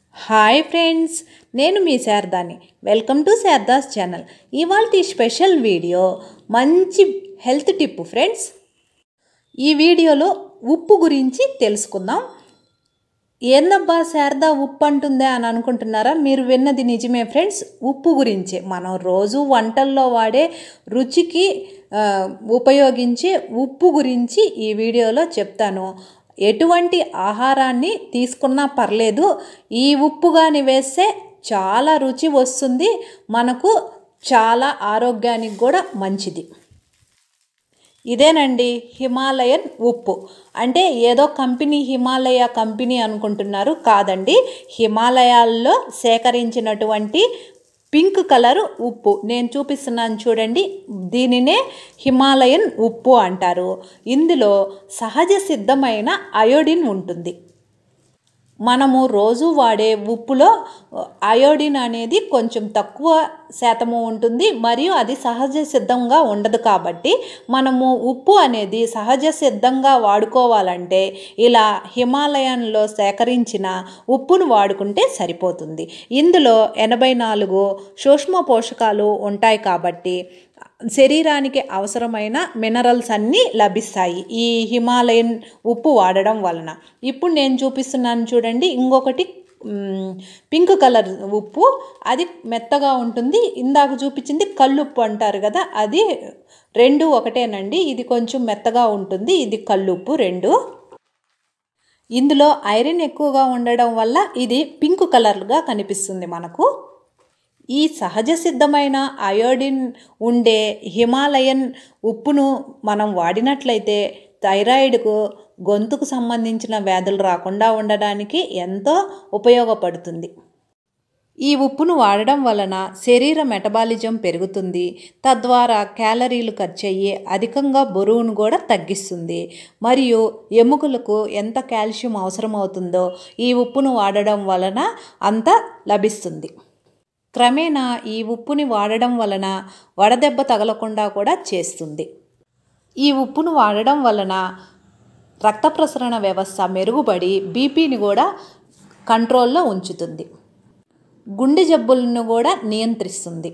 hi friends నేను మీ శారదాని వెల్కమ్ టు శారదాస్ ఛానల్ ఇవాళ స్పెషల్ వీడియో మంచి హెల్త్ టిప్ ఫ్రెండ్స్ ఈ వీడియోలో ఉప్పు గురించి తెలుసుకుందాం ఏందబ్బా శారదా ఉప్పు అంటుందే అని అనుకుంటున్నారా మీరు విన్నది నిజమే ఫ్రెండ్స్ ఉప్పు గురించే మనం రోజు వంటల్లో వాడే రుచికి ఆ, ఉపయోగించే ఉప్పు గురించి ఈ వీడియోలో చెప్తాను ఎటువంటి ఆహారాన్ని తీసుకున్నా పర్లేదు ఈ ఉప్పు కానీ వేస్తే చాలా రుచి వస్తుంది మనకు చాలా ఆరోగ్యానికి కూడా మంచిది ఇదేనండి హిమాలయన్ ఉప్పు అంటే ఏదో కంపెనీ హిమాలయ కంపెనీ అనుకుంటున్నారు కాదండి హిమాలయాల్లో సేకరించినటువంటి పింక్ కలర్ ఉప్పు నేను చూపిస్తున్నాను చూడండి దీనినే హిమాలయన్ ఉప్పు అంటారు ఇందులో సహజ సిద్ధమైన అయోడిన్ ఉంటుంది మనము రోజు వాడే ఉప్పులో అయోడిన్ అనేది కొంచెం తక్కువ శాతము ఉంటుంది మరియు అది సహజ సిద్ధంగా ఉండదు కాబట్టి మనము ఉప్పు అనేది సహజ సిద్ధంగా వాడుకోవాలంటే ఇలా హిమాలయన్లో సేకరించిన ఉప్పును వాడుకుంటే సరిపోతుంది ఇందులో ఎనభై నాలుగు సూక్ష్మ పోషకాలు ఉంటాయి కాబట్టి శరీరానికి అవసరమైన మినరల్స్ అన్నీ లభిస్తాయి ఈ హిమాలయన్ ఉప్పు వాడడం వలన ఇప్పుడు నేను చూపిస్తున్నాను చూడండి ఇంకొకటి మ్, పింక్ కలర్ ఉప్పు అది మెత్తగా ఉంటుంది ఇందాక చూపించింది కల్లుప్పు అంటారు కదా అది రెండు ఒకటేనండి ఇది కొంచెం మెత్తగా ఉంటుంది ఇది కల్లుప్పు రెండు ఇందులో ఐరన్ ఎక్కువగా ఉండడం వల్ల ఇది పింక్ కలర్గా కనిపిస్తుంది మనకు ఈ సహజ సిద్ధమైన అయోడిన్ ఉండే హిమాలయన్ ఉప్పును మనం వాడినట్లయితే థైరాయిడ్కు గొంతుకు సంబంధించిన వ్యాధులు రాకుండా ఉండడానికి ఎంతో ఉపయోగపడుతుంది ఈ ఉప్పును వాడడం వలన శరీర మెటబాలిజం పెరుగుతుంది తద్వారా క్యాలరీలు ఖర్చు అయ్యి అధికంగా బరువును కూడా తగ్గిస్తుంది మరియు ఎముకలకు ఎంత కాల్షియం అవసరమవుతుందో ఈ ఉప్పును వాడడం వలన అంత లభిస్తుంది క్రమేణా ఈ ఉప్పుని వాడడం వలన వడదెబ్బ తగలకుండా కూడా చేస్తుంది ఈ ఉప్పును వాడడం వలన రక్త ప్రసరణ వ్యవస్థ మెరుగుపడి బీపీని కూడా కంట్రోల్లో ఉంచుతుంది గుండె జబ్బులను కూడా నియంత్రిస్తుంది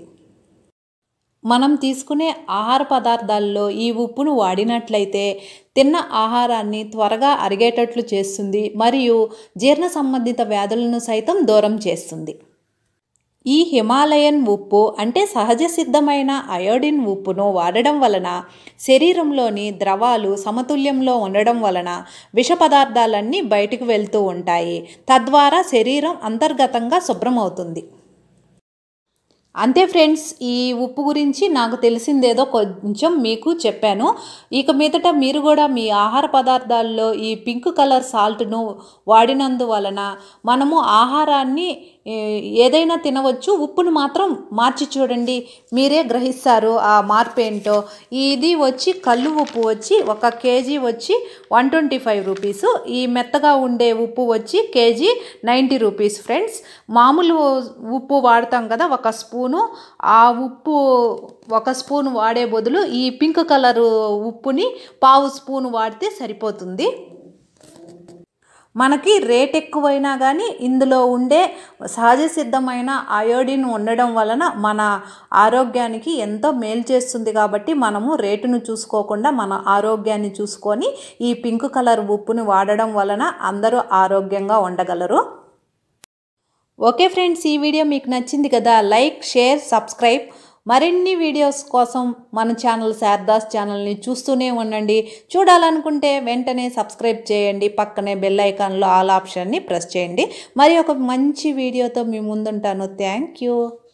మనం తీసుకునే ఆహార పదార్థాల్లో ఈ ఉప్పును వాడినట్లయితే తిన్న ఆహారాన్ని త్వరగా అరిగేటట్లు చేస్తుంది మరియు జీర్ణ సంబంధిత వ్యాధులను సైతం దూరం చేస్తుంది ఈ హిమాలయన్ ఉప్పు అంటే సహజ సిద్ధమైన అయోడిన్ ఉప్పును వాడడం వలన శరీరంలోని ద్రవాలు సమతుల్యంలో ఉండడం వలన విష పదార్థాలన్నీ బయటకు వెళ్తూ ఉంటాయి తద్వారా శరీరం అంతర్గతంగా శుభ్రమవుతుంది అంతే ఫ్రెండ్స్ ఈ ఉప్పు గురించి నాకు తెలిసిందేదో కొంచెం మీకు చెప్పాను ఇక మీదట మీరు కూడా మీ ఆహార పదార్థాల్లో ఈ పింక్ కలర్ సాల్ట్ను వాడినందువలన మనము ఆహారాన్ని ఏ, ఏదైనా తినవచ్చు ఉప్పును మాత్రం మార్చి చూడండి మీరే గ్రహిస్తారు ఆ మార్పు ఏంటో ఇది వచ్చి కళ్ళు ఉప్పు వచ్చి ఒక కేజీ వచ్చి వన్ ట్వంటీ ఫైవ్ రూపీస్ ఈ మెత్తగా ఉండే ఉప్పు వచ్చి కేజీ నైంటీ రూపీస్ ఫ్రెండ్స్ మామూలు ఉప్పు వాడతాం కదా ఒక స్పూను ఆ ఉప్పు ఒక స్పూన్ వాడే బదులు ఈ పింక్ కలర్ ఉప్పుని పావు స్పూన్ వాడితే సరిపోతుంది మనకి రేట్ ఎక్కువైనా కానీ ఇందులో ఉండే సహజ సిద్ధమైన అయోడిన్ ఉండడం వలన మన ఆరోగ్యానికి ఎంతో మేలు చేస్తుంది కాబట్టి మనము రేటును చూసుకోకుండా మన ఆరోగ్యాన్ని చూసుకొని ఈ పింక్ కలర్ ఉప్పుని వాడడం వలన అందరూ ఆరోగ్యంగా ఉండగలరు ఓకే ఫ్రెండ్స్ ఈ వీడియో మీకు నచ్చింది కదా లైక్ షేర్ సబ్స్క్రైబ్ మరిన్ని వీడియోస్ కోసం మన ఛానల్ శారదాస్ ఛానల్ని చూస్తూనే ఉండండి చూడాలనుకుంటే వెంటనే సబ్స్క్రైబ్ చేయండి పక్కనే బెల్ ఐకాన్లో ఆల్ ఆప్షన్ని ప్రెస్ చేయండి మరి ఒక మంచి వీడియోతో మీ ముందుంటాను థ్యాంక్ యూ